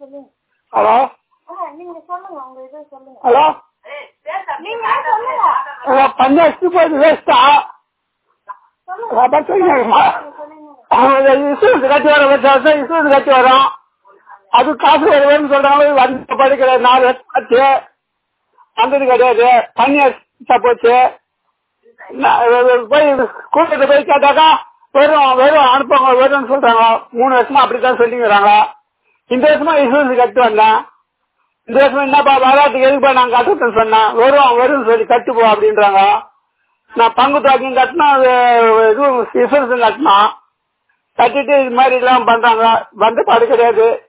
சொல்லுங்க ஹலோ ஆ, நீங்க சொல்லுங்க உங்க இது சொல்லுங்க ஹலோ நீங்க சொல்லுங்க பஞ்சாயத்து போய் வேஸ்டா சொல்லுங்க அதான் சொல்லிடுமா சொல்லுங்க இன்சூரன்ஸ் கட்டி வர வருஷம் இன்சூரன்ஸ் கட்டி வரோம் அது காசு வருவேன்னு சொல்றாங்க வந்து படிக்கிற நாலு வருஷம் ஆச்சு வந்தது கிடையாது தண்ணி அடிச்சா போச்சு நான் போய் கூட்டத்தை போய் கேட்டாக்கா வெறும் வெறும் அனுப்புங்க வெறும்னு சொல்றாங்க மூணு வருஷமா அப்படித்தான் சொல்லிக்கிறாங்க இந்த வருஷமா இன்சூரன்ஸ் கட்டி வந்தேன் இந்த வருஷம் என்னப்பா வராதுக்கு எதுப்பா நான் கட்டுறேன்னு சொன்னேன் வெறும் வெறும் சொல்லி கட்டுப்போம் அப்படின்றாங்க நான் பங்கு தாக்கியும் கட்டினா இதுவும் இன்சூரன்ஸும் கட்டினா கட்டிட்டு இது மாதிரி எல்லாம் பண்றாங்க வந்து பாடு கிடையாது